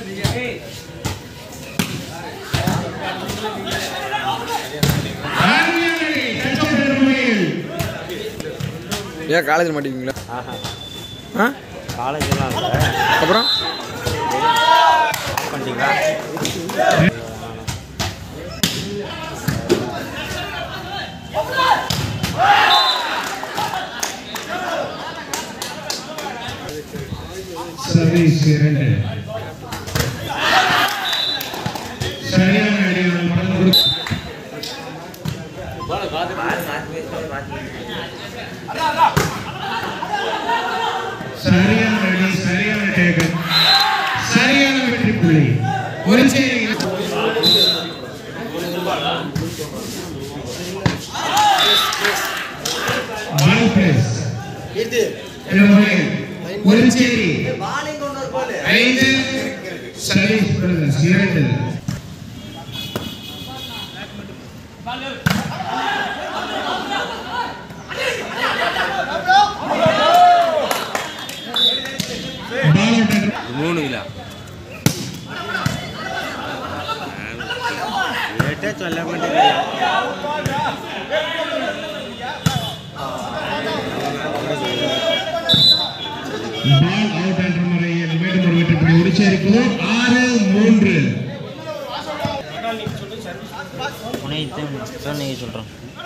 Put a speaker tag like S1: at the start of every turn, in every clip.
S1: ஆர்மியானடி கஷ்டப்படுற முறையில்
S2: ஏன் காலேஜில் மாட்டிக்கிங்களா
S3: ஆஹா
S2: ஆ
S3: காலேஜெல்லாம் இல்லை
S2: அப்புறம்
S3: ஆஃப் பண்ணிட்டீங்களா
S1: சர்வீஸ் இரண்டு சரியான அடியால் மடம் கொடுக்க சரியான அடி சரியான டேக்கன் சரியான வெற்றி புள்ளி ஒரு சேரி பால் பிளேஸ் இந்த முறையில் ஒரு சேரி ஐந்து சர்வீஸ் பிரதர்ஸ் இரண்டு பால் அவுட் என்று
S2: மூணு கிலோ
S3: லேட்டே சொல்ல மாட்டேங்க
S1: பால் அவுட் என்ற முறையில் மீண்டும் ஒரு வெற்றி புள்ளி உரிச்சேரிப்பது ஆறு மூன்று
S3: உனைத்து சொன்னீங்க சொல்கிறோம்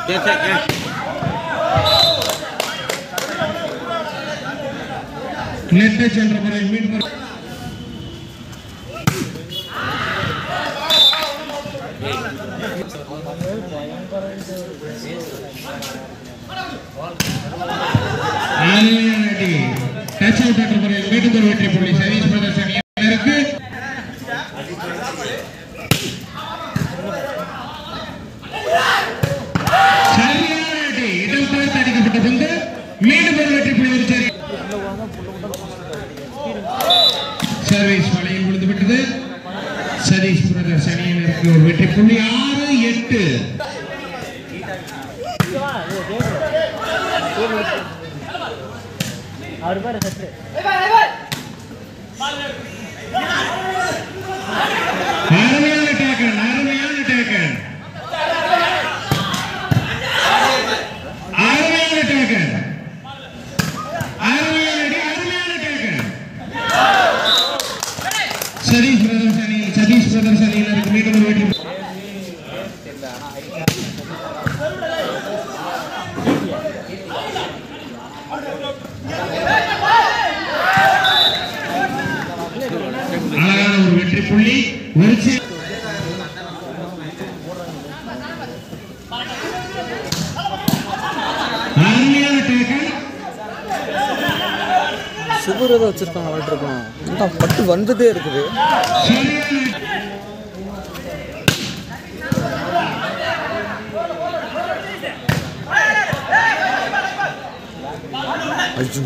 S1: நெட்டை சென்ற முறையில் மீண்டும் ஒரு அருமையான அடி டச் அவுட் என்ற முறையில் மீண்டும் ஒரு வெற்றி புள்ளி சதீஷ் பிரதர்ஸ் அணியினருக்கு சரியான அடி இடம் பார்த்து அடிக்கப்பட்ட பந்து மீண்டும் ஒரு வெற்றி புள்ளி ஒரு சரி சர்வீஸ் வலையில் விழுந்து விட்டது சதீஷ் பிரதர்ஸ் அணியினருக்கு ஒரு வெற்றி புள்ளி ஆறு எட்டு
S3: அவர் பேர் சற்று
S1: அருமையான டேக்கன் அருமையான டேக்கன் அருமையான டேக்கன் அருமையான அடி அருமையான டேக்கன் சதீஷ் பிரதர்ஸ் அணியில் சதீஷ் பிரதர்ஸ் அணியினருக்கு மீண்டும் ஒரு வெற்றி அழகான ஒரு வெற்றி புள்ளி ஒரு சே- அருமையான டேக்கன்
S2: சுகர் ஏதோ வச்சுருக்காங்க இருக்கும் இந்த பட்டு வந்துட்டே இருக்குது
S1: சரியான
S2: ஐயோ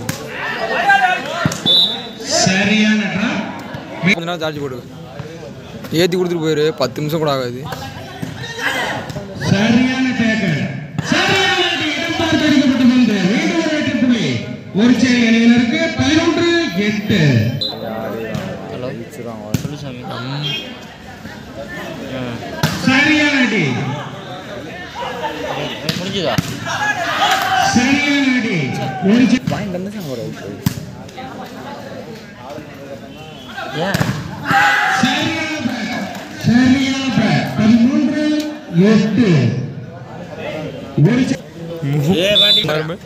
S1: சரியான drop.
S2: கொஞ்ச நேரம் சார்ஜ் போடு ஏற்றி கொடுத்துட்டு போயிரு பத்து நிமிஷம் கூட ஆகாது
S1: சரியான டேக்கன் சரியான அடி. இடம் பார்த்து அடிக்கப்பட்ட பந்து மீண்டும் ஒரு வெற்றி புள்ளி ஒரு சேரி அணியினருக்கு பதினொன்று எட்டு
S3: ஹலோ சொல்லு சாமி ம்
S1: சரியான அடி
S3: முடிஞ்சுதா
S1: சரியான அடி ஒரு சே-
S2: வாங்கிட்டு வந்து ஒரு
S3: ஏன்
S1: சரியான bat. சரியான bat. பதிமூன்று எட்டு ஒரு சே-
S3: ஏ வாண்டி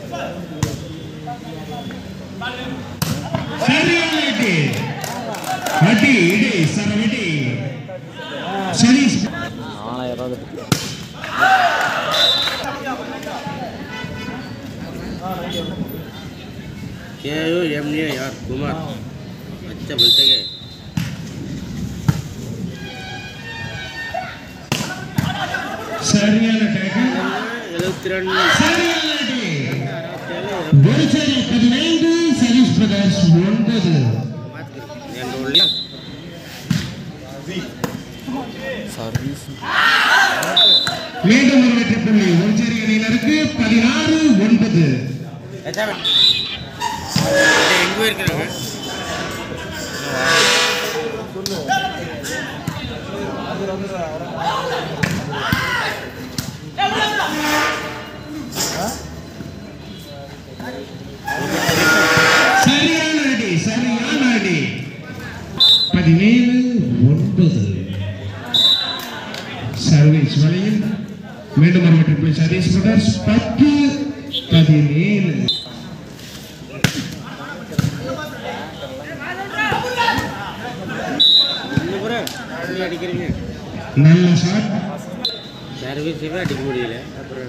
S1: சரியான அடி அடி இடி சரவடி சதீஷ்
S3: நாலாயிரம் ரூபா
S4: केयू एमए यार कुमार अच्छा बोलते गए
S1: சரியான டேக்கன்
S4: எழுபத்தி ரெண்டு
S1: சரியான அடி ஒரு சரி பதினைந்து சதீஷ் பிரகாஷ் ஒன்பது
S4: ரெண்டு ஒல்லி
S2: சர்வீஸ்
S1: மீண்டும் ஒரு வெற்றி புள்ளி ஒரு சரி அணியினருக்கு பதினாறு ஒன்பது
S4: எங்கே இருக்கிறாங்க
S1: பதினேழு ஒன்பது சர்வீஸ் வழியில் மீண்டும் ஒரு வெற்றி புள்ளி சதீஷ் பிரதர்ஸ் பத்து பதினேழு
S4: இந்த முறை எப்படி அடிக்கிறீங்க
S1: நல்ல ஷாட்
S4: சர்வீஸவே அடிக்க முடியல அப்புறம்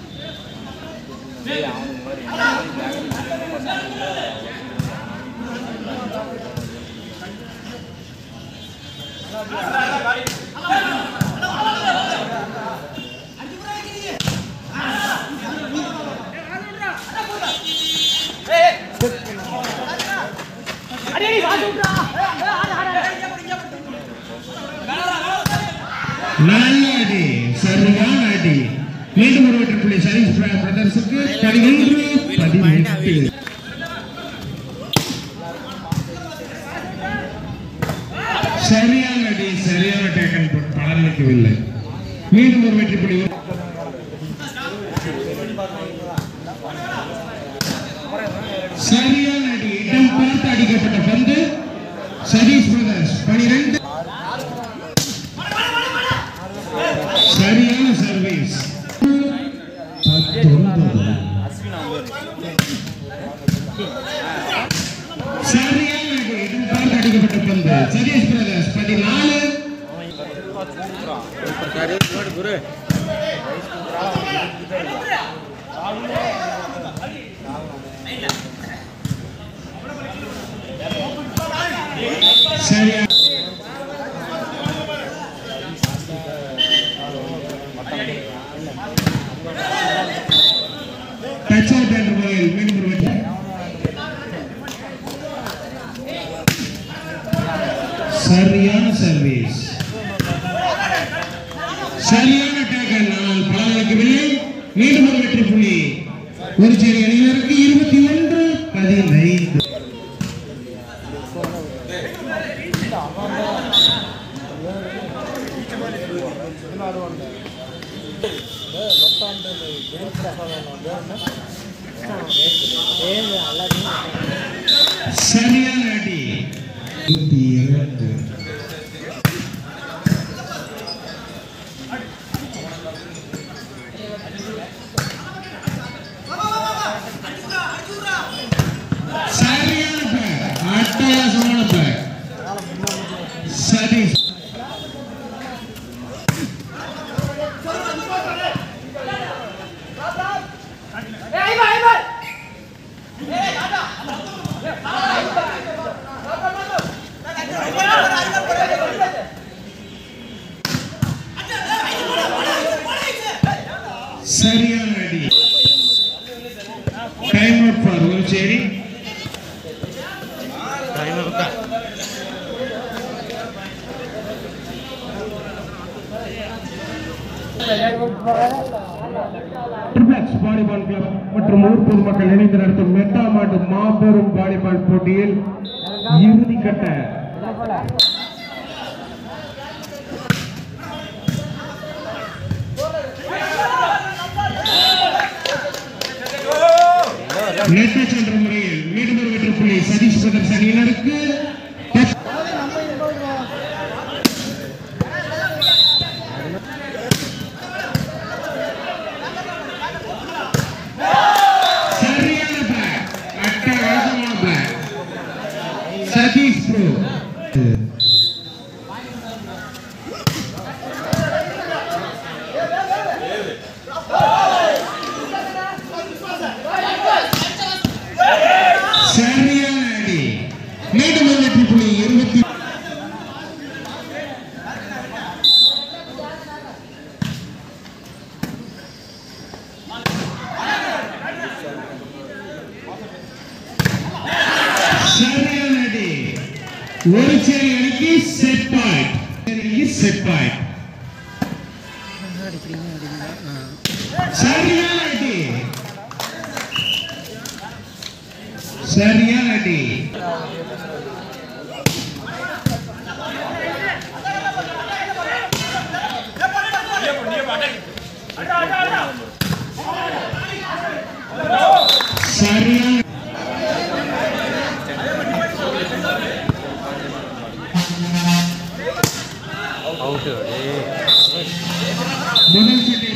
S1: நல்ல அடி சரியான அடி மீண்டும் ஒரு வெற்றி புள்ளி சதீஷ் பிரதர்ஸுக்கு பதினொன்று பதினெட்டு சரியான அடி சரியான டேக்கன் பலனளிக்கவில்லை மீண்டும் ஒரு வெற்றி புள்ளி சரியான அடி இடம் பார்த்து அடிக்கப்பட்ட பந்து சதீஷ் பிரதர்ஸ் பனிரெண்டு சரியான சர்வீஸ் பத்தொன்பது சரியான அடி இடம் பார்த்து அடிக்கப்பட்ட பந்து சதீஷ் பிரதர்ஸ் பதினாலு
S4: சர்வீஸ் போடு குரு
S1: சரியா டச் அவுட் என்ற முறையில் மீண்டும் ஒரு வெற்றி சரியான சர்வீஸ் சரியான டேக்கல் ஆனால் பலனளிக்கவில்லை மீண்டும் ஒரு வெற்றி புள்ளி ஒரு சேரி அணியினருக்கு இருபத்தி ஒன்று பதினைந்து சரியான அடி இருபத்தி இரண்டு சரியான பேக் அட்டகாசமான பேக் சதீஷ் சரியான அடி டைம் அவுட் ஃபார் ஒரு சேரி ட்ரிப்ளெக்ஸ் வாலிபால் கிளப் மற்றும் ஊர் பொதுமக்கள் இணைந்து நடத்தும் எட்டாம் ஆண்டு மாபெரும் வாலிபால் போட்டியில் இறுதிக்கட்ட நெட்டச் என்ற முறையில் மீண்டும் ஒரு வெற்றி புள்ளி சதீஷ் பிரதர்ஸ் அணியினருக்கு டச் சரியான பிளாக் அட்டகாசமான பிளாக் சதீஷ் ப்ரோ சரியான அடி மீண்டும் ஒரு வெற்றி புள்ளி இருபத்தி சரியான அடி ஒரு சேரி அணிக்கு செட் பாயிண்ட் அணிக்கு செட் பாயிண்ட் சரியான அடி சரியான அடி சரியான
S3: அவுட்டு
S1: முதல் செட்டை